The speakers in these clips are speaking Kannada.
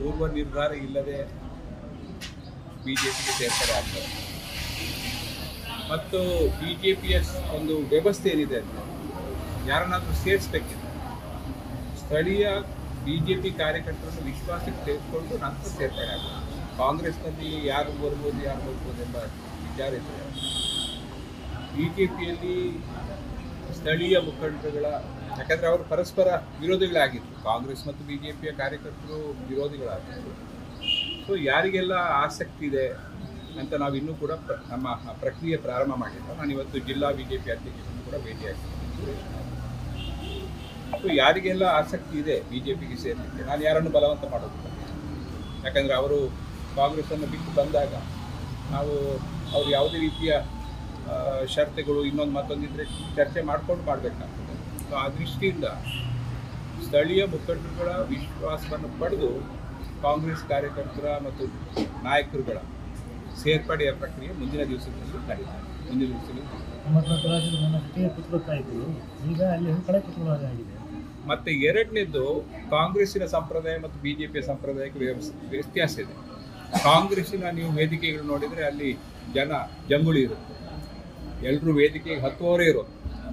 ಪೂರ್ವ ನಿರ್ಧಾರ ಇಲ್ಲದೆ ಬಿ ಜೆ ಪಿಗೆ ಸೇರ್ಪಡೆ ಆಗ್ತದೆ ಮತ್ತು ಬಿ ಜೆ ಪಿಯ ಒಂದು ವ್ಯವಸ್ಥೆ ಏನಿದೆ ಅಂತ ಯಾರನ್ನಾದ್ರೂ ಸೇರಿಸ್ಬೇಕಿದೆ ಸ್ಥಳೀಯ ಬಿ ಜೆ ಪಿ ಕಾರ್ಯಕರ್ತರನ್ನು ವಿಶ್ವಾಸಕ್ಕೆ ತೆಗೆದುಕೊಂಡು ನಂತರ ಸೇರ್ಪಡೆ ಆಗ್ತದೆ ಕಾಂಗ್ರೆಸ್ನಲ್ಲಿ ಯಾರು ಬರ್ಬೋದು ಯಾರು ಬರ್ಬೋದು ಎಂಬ ವಿಚಾರ ಇದೆ ಬಿ ಜೆ ಪಿಯಲ್ಲಿ ಸ್ಥಳೀಯ ಮುಖಂಡರುಗಳ ಯಾಕಂದರೆ ಅವರು ಪರಸ್ಪರ ವಿರೋಧಿಗಳಾಗಿತ್ತು ಕಾಂಗ್ರೆಸ್ ಮತ್ತು ಬಿ ಜೆ ಪಿಯ ಕಾರ್ಯಕರ್ತರು ವಿರೋಧಿಗಳಾಗಿತ್ತು ಸೊ ಯಾರಿಗೆಲ್ಲ ಆಸಕ್ತಿ ಇದೆ ಅಂತ ನಾವು ಇನ್ನೂ ಕೂಡ ಪ್ರ ನಮ್ಮ ಪ್ರಕ್ರಿಯೆ ಪ್ರಾರಂಭ ಮಾಡಿಲ್ಲ ನಾನು ಇವತ್ತು ಜಿಲ್ಲಾ ಬಿ ಜೆ ಪಿ ಅಧ್ಯಕ್ಷರನ್ನು ಕೂಡ ಭೇಟಿಯಾಗಿದ್ದೀನಿ ಸೊ ಯಾರಿಗೆಲ್ಲ ಆಸಕ್ತಿ ಇದೆ ಬಿ ಜೆ ಪಿಗೆ ಸೇರಲಿಕ್ಕೆ ನಾನು ಯಾರನ್ನು ಬಲವಂತ ಮಾಡೋದಿಲ್ಲ ಯಾಕಂದರೆ ಅವರು ಕಾಂಗ್ರೆಸ್ಸನ್ನು ಬಿಟ್ಟು ಬಂದಾಗ ನಾವು ಅವರು ಯಾವುದೇ ರೀತಿಯ ಆ, ಷರತ್ತುಗಳು ಇನ್ನೊಂದು ಮತ್ತೊಂದಿದ್ರೆ ಚರ್ಚೆ ಮಾಡ್ಕೊಂಡು ಮಾಡಬೇಕಾಗ್ತದೆ ಸೊ ಆ ದೃಷ್ಟಿಯಿಂದ ಸ್ಥಳೀಯ ಮುಖಂಡರುಗಳ ವಿಶ್ವಾಸವನ್ನು ಪಡೆದು ಕಾಂಗ್ರೆಸ್ ಕಾರ್ಯಕರ್ತರ ಮತ್ತು ನಾಯಕರುಗಳ ಸೇರ್ಪಡೆಯ ಪ್ರಕ್ರಿಯೆ ಮುಂದಿನ ದಿವಸದಲ್ಲಿ ನಡೀತದೆ ಮುಂದಿನ ದಿವಸದಲ್ಲಿ ನಮ್ಮ ರಾಜ್ಯದ ನನ್ನ ಒಟ್ಟಿಗೆ ಕುತ್ಕೊಳ್ತಾ ಇದ್ರು ಈಗ ಅಲ್ಲಿ ಕಡೆ ಕುತ್ಕೊಳ್ಳೋದಾಗಿದೆ ಮತ್ತೆ ಎರಡನೇದು ಕಾಂಗ್ರೆಸ್ಸಿನ ಸಂಪ್ರದಾಯ ಮತ್ತು ಬಿಜೆಪಿಯ ಸಂಪ್ರದಾಯಕ್ಕೆ ವ್ಯವಸ್- ವ್ಯತ್ಯಾಸ ಇದೆ ಕಾಂಗ್ರೆಸ್ಸಿನ ನೀವು ವೇದಿಕೆಗಳು ನೋಡಿದರೆ ಅಲ್ಲಿ ಜನ ಜಂಗುಳಿ ಇರುತ್ತೆ ಎಲ್ಲರೂ ವೇದಿಕೆಗೆ ಹತ್ತುವವರೇ ಇರೋದು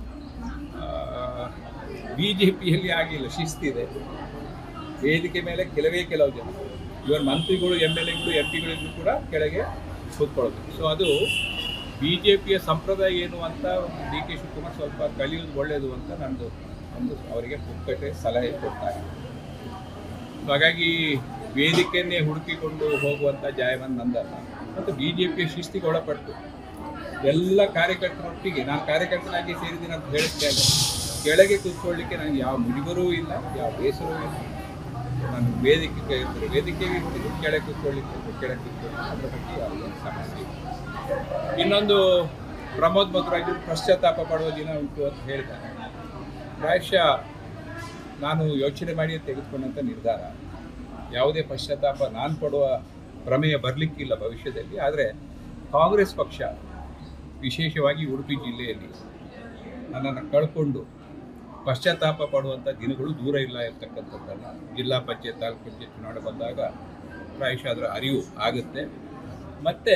ಬಿ ಜೆ ಪಿಯಲ್ಲಿ ಆಗಿಲ್ಲ ಶಿಸ್ತಿದೆ ವೇದಿಕೆ ಮೇಲೆ ಕೆಲವೇ ಕೆಲವು ಜನ ಇವನ್ ಮಂತ್ರಿಗಳು ಎಮ್ ಎಲ್ ಎಗಳು ಎಂ ಪಿಗಳಿಗೂ ಕೂಡ ಕೆಳಗೆ ಕೂತ್ಕೊಳ್ಳೋದು ಸೊ ಅದು ಬಿ ಜೆ ಪಿಯ ಸಂಪ್ರದಾಯ ಏನು ಅಂತ ಡಿ ಕೆ ಶಿವಕುಮಾರ್ ಸ್ವಲ್ಪ ಕಲಿಯೋದು ಒಳ್ಳೆಯದು ಅಂತ ನಂದು ಒಂದು ಅವರಿಗೆ ಪುಕ್ಕಟೆ ಸಲಹೆ ಕೊಡ್ತಾರೆ ಸೊ ಹಾಗಾಗಿ ವೇದಿಕೆಯನ್ನೇ ಹುಡುಕಿಕೊಂಡು ಹೋಗುವಂಥ ಜಾಯವನ್ನು ನಂದಲ್ಲ ಮತ್ತು ಬಿ ಜೆ ಪಿಯ ಶಿಸ್ತಿಗೆ ಒಳಪಟ್ಟು ಎಲ್ಲ ಕಾರ್ಯಕರ್ತರೊಟ್ಟಿಗೆ ನಾನು ಕಾರ್ಯಕರ್ತನಾಗಿ ಸೇರಿದ್ದೀನಿ ಅಂತ ಹೇಳಿದ್ದೇನೆ ಕೆಳಗೆ ಕೂತ್ಕೊಳ್ಳಿಕ್ಕೆ ನನಗೆ ಯಾವ ಮುಜುಗರೂ ಇಲ್ಲ ಯಾವ ಬೇಸರವೂ ಇಲ್ಲ ನಾನು ವೇದಿಕೆ ಇರ್ತಾರೆ ವೇದಿಕೆಗೆ ಇರ್ತೀನಿ ಕೆಳಗೆ ಕೂತ್ಕೊಳ್ಳಿಕ್ಕೆ ಇದ್ರೆ ಕೆಳಗೆ ಕೂತ್ಕೊಳ್ಳಿ ಅದ್ರ ಬಗ್ಗೆ ಯಾವುದೇ ಸಮಸ್ಯೆ ಇಲ್ಲ ಇನ್ನೊಂದು ಪ್ರಮೋದ್ ಮಧುರಾಜರು ಪಶ್ಚಾತ್ತಾಪ ಪಡುವ ದಿನ ಉಂಟು ಅಂತ ಹೇಳ್ತಾರೆ ಪ್ರಾಯಶಃ ನಾನು ಯೋಚನೆ ಮಾಡಿ ತೆಗೆದುಕೊಂಡಂಥ ನಿರ್ಧಾರ ಯಾವುದೇ ಪಶ್ಚಾತ್ತಾಪ ನಾನು ಪಡುವ ಪ್ರಮೇಯ ಬರಲಿಕ್ಕಿಲ್ಲ ಭವಿಷ್ಯದಲ್ಲಿ ಆದರೆ ಕಾಂಗ್ರೆಸ್ ಪಕ್ಷ ವಿಶೇಷವಾಗಿ ಉಡುಪಿ ಜಿಲ್ಲೆಯಲ್ಲಿ ನನ್ನನ್ನು ಕಳ್ಕೊಂಡು ಪಶ್ಚಾತ್ತಾಪ ಪಡುವಂಥ ದಿನಗಳು ದೂರ ಇಲ್ಲ ಇರ್ತಕ್ಕಂಥದ್ದನ್ನು ಜಿಲ್ಲಾ ಪಂಚಾಯತ್ ತಾಲೂಕು ಪಂಚಾಯತ್ ಚುನಾವಣೆ ಬಂದಾಗ ಪ್ರಾಯಶಃ ಅದರ ಅರಿವು ಆಗುತ್ತೆ ಮತ್ತು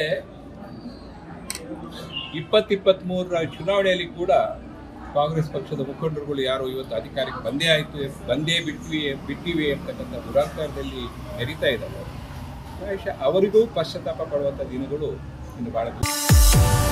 ಇಪ್ಪತ್ತಿಪ್ಪತ್ತ್ಮೂರರ ಚುನಾವಣೆಯಲ್ಲಿ ಕೂಡ ಕಾಂಗ್ರೆಸ್ ಪಕ್ಷದ ಮುಖಂಡರುಗಳು ಯಾರು ಇವತ್ತು ಅಧಿಕಾರಕ್ಕೆ ಬಂದೇ ಆಯಿತು ಬಂದೇ ಬಿಟ್ವಿ ಬಿಟ್ಟಿವೆ ಅಂತಕ್ಕಂಥ ದುರಾಂಕಾರದಲ್ಲಿ ಮೆರಿತಾ ಇದ್ದಾರೆ ಪ್ರಾಯಶಃ ಅವರಿಗೂ ಪಶ್ಚಾತ್ತಾಪ ಪಡುವಂಥ ದಿನಗಳು ಇನ್ನು ಭಾಳ ದೂರ